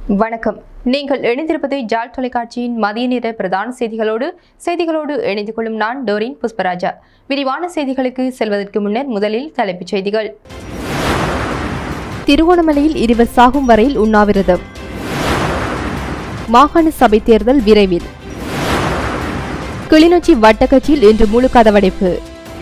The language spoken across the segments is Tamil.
வணக்கம் நீங்கள் இணைந்திருப்பது ஜால் தொலைக்காட்சியின் மதிய நேர பிரதான செய்திகளோடு செய்திகளோடு இணைந்து கொள்ளும் நான் டோரின் புஷ்பராஜா விரிவான செய்திகளுக்கு செல்வதற்கு முன்னர் முதலில் தலைப்புச் செய்திகள் திருகோணமலையில் இருவர் சாகும் வரையில் உண்ணாவிரதம் மாகாண சபை தேர்தல் விரைவில் கிளிநொச்சி வட்டக்கட்சியில் இன்று முழு கதவடைப்பு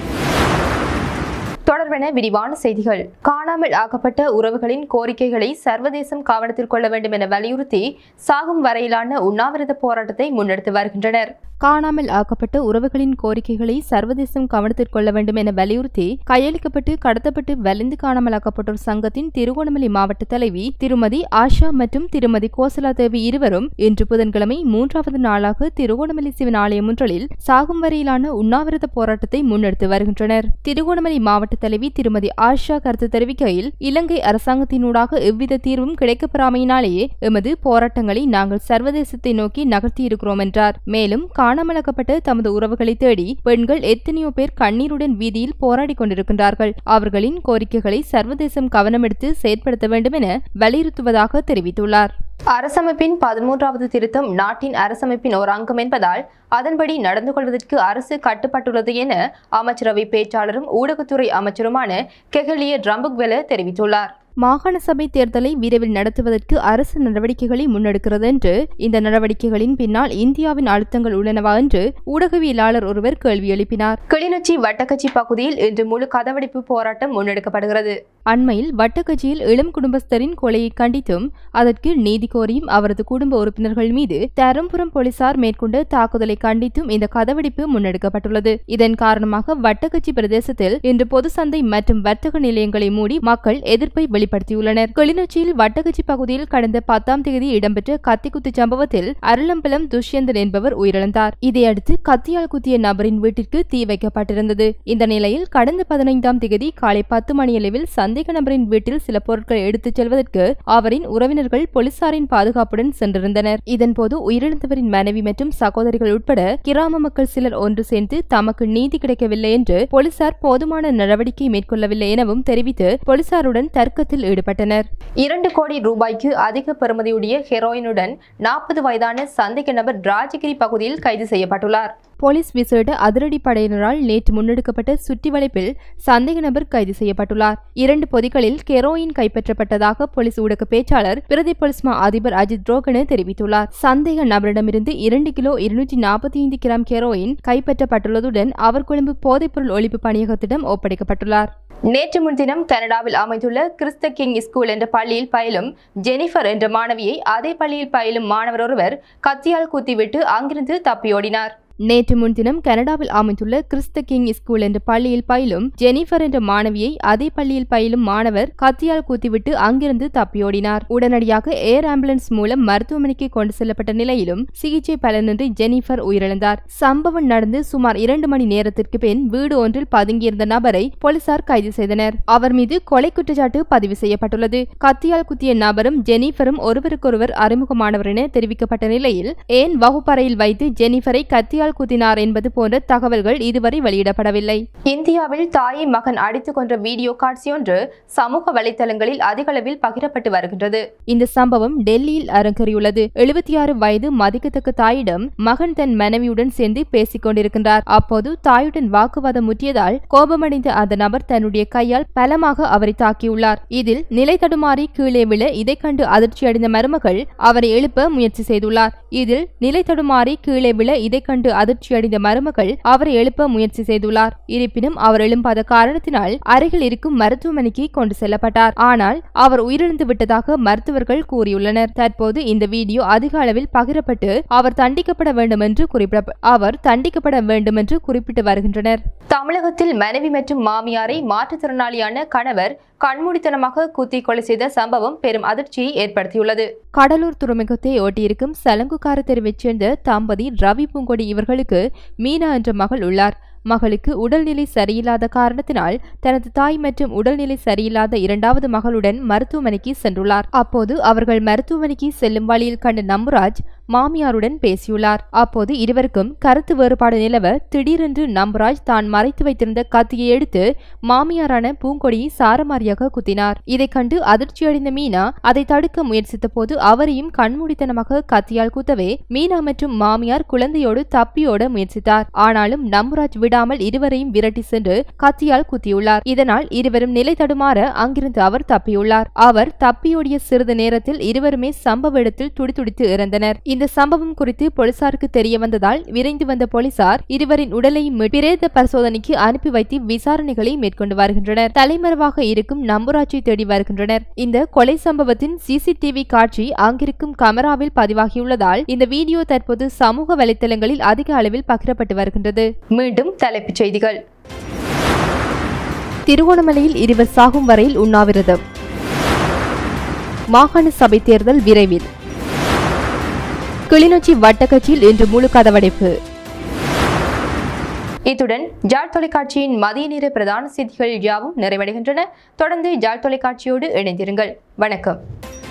தொடர்பென விரிவான செய்திகள் காணாமல் ஆக்கப்பட்ட உறவுகளின் கோரிக்கைகளை சர்வதேசம் கவனத்தில் கொள்ள வேண்டும் என வலியுறுத்தி சாகும் வரையிலான உண்ணாவிரத போராட்டத்தை முன்னெடுத்து வருகின்றனர் காணாமல் ஆக்கப்பட்ட உறவுகளின் கோரிக்கைகளை சர்வதேசம் கவனத்தில் கொள்ள வேண்டும் என வலியுறுத்தி கையளிக்கப்பட்டு கடத்தப்பட்டு வலிந்து காணாமலாக்கப்பட்டோர் சங்கத்தின் திருகோணமலை மாவட்ட தலைவி திருமதி ஆஷா மற்றும் திருமதி கோசலா தேவி இருவரும் இன்று புதன்கிழமை மூன்றாவது நாளாக திருகோணமலை சிவன் ஆலயம் ஒன்றில் சாகும் வரையிலான உண்ணாவிரத போராட்டத்தை முன்னெடுத்து வருகின்றனர் திருகோணமலை மாவட்ட தலைவி திருமதி ஆஷா கருத்து தெரிவிக்கையில் இலங்கை அரசாங்கத்தினூடாக எவ்வித தீர்வும் கிடைக்கப்பெறாமையினாலேயே எமது போராட்டங்களை நாங்கள் சர்வதேசத்தை நோக்கி நகர்த்தியிருக்கிறோம் என்றார் மேலும் காணாமலாக்கப்பட்ட தமது உறவுகளை தேடி பெண்கள் எத்தனையோ பேர் கண்ணீருடன் வீதியில் போராடி கொண்டிருக்கின்றார்கள் அவர்களின் கோரிக்கைகளை சர்வதேசம் கவனமெடுத்து செயற்படுத்த வேண்டும் என வலியுறுத்துவதாக தெரிவித்துள்ளார் அரசமைப்பின் பதிமூன்றாவது திருத்தம் நாட்டின் அரசமைப்பின் ஒரு அங்கம் என்பதால் அதன்படி நடந்து கொள்வதற்கு அரசு கட்டுப்பட்டுள்ளது என அமைச்சரவை பேச்சாளரும் ஊடகத்துறை அமைச்சருமான கெஹலிய ட்ரம்புக்வெல தெரிவித்துள்ளார் மாகாண சபை தேர்தலை விரைவில் நடத்துவதற்கு அரசு நடவடிக்கைகளை முன்னெடுக்கிறது என்று இந்த நடவடிக்கைகளின் பின்னால் இந்தியாவின் அழுத்தங்கள் உள்ளனவா என்று ஊடகவியலாளர் ஒருவர் கேள்வி எழுப்பினார் கிளிநொச்சி வட்டக்கச்சி பகுதியில் இன்று முழு கதவடைப்பு போராட்டம் முன்னெடுக்கப்படுகிறது அண்மையில் வட்டக்கட்சியில் இளம் குடும்பஸ்தரின் கொலையை கண்டித்தும் அதற்கு நீதி கோரியும் அவரது குடும்ப உறுப்பினர்கள் மீது தரும்புரம் போலீசார் மேற்கொண்ட தாக்குதலை கண்டித்தும் இந்த கதவெடிப்பு முன்னெடுக்கப்பட்டுள்ளது இதன் காரணமாக வட்டக்கட்சி பிரதேசத்தில் இன்று பொது சந்தை மற்றும் வர்த்தக நிலையங்களை மூடி மக்கள் எதிர்ப்பை வெளிப்படுத்தியுள்ளனர் கிளிநொச்சியில் வட்டக்கட்சி பகுதியில் கடந்த பத்தாம் தேதி இடம்பெற்ற கத்திக்குத்து சம்பவத்தில் அருளம்பலம் துஷ்யந்தன் என்பவர் உயிரிழந்தார் இதையடுத்து கத்தியால் குத்திய நபரின் வீட்டிற்கு தீ வைக்கப்பட்டிருந்தது இந்த நிலையில் கடந்த பதினைந்தாம் தேதி காலை பத்து மணியளவில் சந்தேக நபரின் வீட்டில் சில பொருட்களை எடுத்துச் செல்வதற்கு அவரின் உறவினர்கள் போலீசாரின் பாதுகாப்புடன் சென்றிருந்தனர் இதன்போது உயிரிழந்தவரின் மனைவி மற்றும் சகோதரிகள் உட்பட கிராம மக்கள் சிலர் ஒன்று சேர்ந்து தமக்கு நீதி கிடைக்கவில்லை என்று போலீசார் போதுமான நடவடிக்கை மேற்கொள்ளவில்லை எனவும் தெரிவித்து போலீசாருடன் தர்க்கத்தில் ஈடுபட்டனர் இரண்டு கோடி ரூபாய்க்கு அதிக பெறுமதியுடைய ஹெரோயினுடன் நாற்பது வயதான சந்தேக நபர் ராஜகிரி பகுதியில் கைது செய்யப்பட்டுள்ளார் போலீஸ் விசேட அதிரடி படையினரால் நேற்று முன்னெடுக்கப்பட்ட சுற்றி வளைப்பில் சந்தேக நபர் கைது செய்யப்பட்டுள்ளார் இரண்டு பொதிகளில் கெரோயின் கைப்பற்றப்பட்டதாக போலீஸ் ஊடக பேச்சாளர் பிரதி போலீஸ் மா அதிபர் அஜித் ரோகனு தெரிவித்துள்ளார் சந்தேக நபரிடமிருந்து இரண்டு கிலோ இருநூற்றி நாற்பத்தி ஐந்து கிராம் கெரோயின் கைப்பற்றப்பட்டுள்ளதுடன் அவர் கொழும்பு போதைப்பொருள் ஒழிப்பு பணியகத்திடம் ஒப்படைக்கப்பட்டுள்ளார் நேற்று முன்தினம் கனடாவில் அமைந்துள்ள கிறிஸ்த கிங் ஸ்கூல் என்ற பள்ளியில் பயிலும் ஜெனிஃபர் என்ற மாணவியை அதே பள்ளியில் பயிலும் மாணவர் ஒருவர் கத்தியால் குத்திவிட்டு அங்கிருந்து தப்பியோடினார் நேற்று முன்தினம் கனடாவில் அமைந்துள்ள கிறிஸ்த கிங் ஸ்கூல் என்ற பள்ளியில் பயிலும் ஜெனிஃபர் என்ற மாணவியை அதே பள்ளியில் பயிலும் மாணவர் கத்தியால் குத்திவிட்டு அங்கிருந்து தப்பியோடினார் உடனடியாக ஏர் ஆம்புலன்ஸ் மூலம் மருத்துவமனைக்கு கொண்டு செல்லப்பட்ட நிலையிலும் சிகிச்சை பலனின்றி ஜெனிஃபர் உயிரிழந்தார் சம்பவம் நடந்து சுமார் இரண்டு மணி நேரத்திற்கு பின் வீடு ஒன்றில் பதுங்கியிருந்த நபரை போலீசார் கைது செய்தனர் அவர் மீது கொலை குற்றச்சாட்டு பதிவு செய்யப்பட்டுள்ளது கத்தியால் குத்திய நபரும் ஜெனிஃபரும் ஒருவருக்கொருவர் அறிமுகமானவர் என தெரிவிக்கப்பட்ட நிலையில் ஏன் வகுப்பறையில் வைத்து ஜெனிஃபரை கத்தியால் கத்தியால் குத்தினார் என்பது போன்ற தகவல்கள் இதுவரை வெளியிடப்படவில்லை இந்தியாவில் தாயை மகன் அடித்துக் கொன்ற வீடியோ காட்சி ஒன்று சமூக வலைதளங்களில் அதிகளவில் பகிரப்பட்டு வருகின்றது இந்த சம்பவம் டெல்லியில் அரங்கேறியுள்ளது எழுபத்தி ஆறு வயது மதிக்கத்தக்க தாயிடம் மகன் தன் மனைவியுடன் சேர்ந்து பேசிக் கொண்டிருக்கின்றார் அப்போது தாயுடன் வாக்குவாதம் முற்றியதால் கோபமடைந்த அந்த நபர் தன்னுடைய கையால் பலமாக அவரை தாக்கியுள்ளார் இதில் நிலை தடுமாறி கீழே விழ இதை கண்டு அதிர்ச்சியடைந்த மருமகள் அவரை எழுப்ப முயற்சி செய்துள்ளார் இதில் நிலை தடுமாறி கீழே விழ இதை கண்டு அதிர்ச்சியடைந்த மருமகள் அவரை எழுப்ப முயற்சி செய்துள்ளார் இருப்பினும் அவர் எழும்பாத காரணத்தினால் அருகில் இருக்கும் மருத்துவமனைக்கு கொண்டு செல்லப்பட்டார் ஆனால் அவர் உயிரிழந்து விட்டதாக மருத்துவர்கள் கூறியுள்ளனர் தற்போது இந்த வீடியோ அதிக அளவில் பகிரப்பட்டு அவர் தண்டிக்கப்பட வேண்டும் என்று குறிப்பிட அவர் தண்டிக்கப்பட வேண்டும் என்று குறிப்பிட்டு வருகின்றனர் தமிழகத்தில் மனைவி மற்றும் மாமியாரை மாற்றுத்திறனாளியான கணவர் கண்மூடித்தனமாக குத்தி கொலை செய்த சம்பவம் பெரும் அதிர்ச்சியை ஏற்படுத்தியுள்ளது கடலூர் துறைமுகத்தை ஒட்டியிருக்கும் சலங்குக்கார தெருவைச் சேர்ந்த தம்பதி ரவி பூங்கொடி இவர்களுக்கு மீனா என்ற மகள் உள்ளார் மகளுக்கு உடல்நிலை சரியில்லாத காரணத்தினால் தனது தாய் மற்றும் உடல்நிலை சரியில்லாத இரண்டாவது மகளுடன் மருத்துவமனைக்கு சென்றுள்ளார் அப்போது அவர்கள் மருத்துவமனைக்கு செல்லும் வழியில் கண்ட நம்புராஜ் மாமியாருடன் பேசியுள்ளார் அப்போது இருவருக்கும் கருத்து வேறுபாடு நிலவ திடீரென்று நம்பராஜ் தான் மறைத்து வைத்திருந்த கத்தியை எடுத்து மாமியாரான பூங்கொடியை சாரமாரியாக குத்தினார் இதைக் கண்டு அதிர்ச்சியடைந்த மீனா அதை தடுக்க முயற்சித்த போது அவரையும் கண்மூடித்தனமாக கத்தியால் குத்தவே மீனா மற்றும் மாமியார் குழந்தையோடு தப்பியோட முயற்சித்தார் ஆனாலும் நம்பராஜ் விடாமல் இருவரையும் விரட்டி சென்று கத்தியால் குத்தியுள்ளார் இதனால் இருவரும் நிலை தடுமாற அங்கிருந்து அவர் தப்பியுள்ளார் அவர் தப்பியோடிய சிறிது நேரத்தில் இருவருமே சம்பவ இடத்தில் துடிதுடித்து இறந்தனர் இந்த சம்பவம் குறித்து போலீசாருக்கு தெரிய வந்ததால் விரைந்து வந்த போலீசார் இருவரின் உடலையும் மீட்டு பிரேத பரிசோதனைக்கு அனுப்பி வைத்து விசாரணைகளை மேற்கொண்டு வருகின்றனர் தலைமறைவாக இருக்கும் நம்புராஜை தேடி வருகின்றனர் இந்த கொலை சம்பவத்தின் சிசிடிவி காட்சி அங்கிருக்கும் கமராவில் பதிவாகியுள்ளதால் இந்த வீடியோ தற்போது சமூக வலைத்தளங்களில் அதிக அளவில் பகிரப்பட்டு வருகின்றது மீண்டும் தலைப்புச் செய்திகள் திருகோணமலையில் இருவர் சாகும் வரையில் உண்ணாவிரதம் மாகாண சபை தேர்தல் விரைவில் கிளிநொச்சி வட்டக்கட்சியில் இன்று முழு கதவடைப்பு இத்துடன் ஜாழ் தொலைக்காட்சியின் மதிய நேர பிரதான செய்திகள் யாவும் நிறைவடைகின்றன தொடர்ந்து ஜாழ் தொலைக்காட்சியோடு இணைந்திருங்கள் வணக்கம்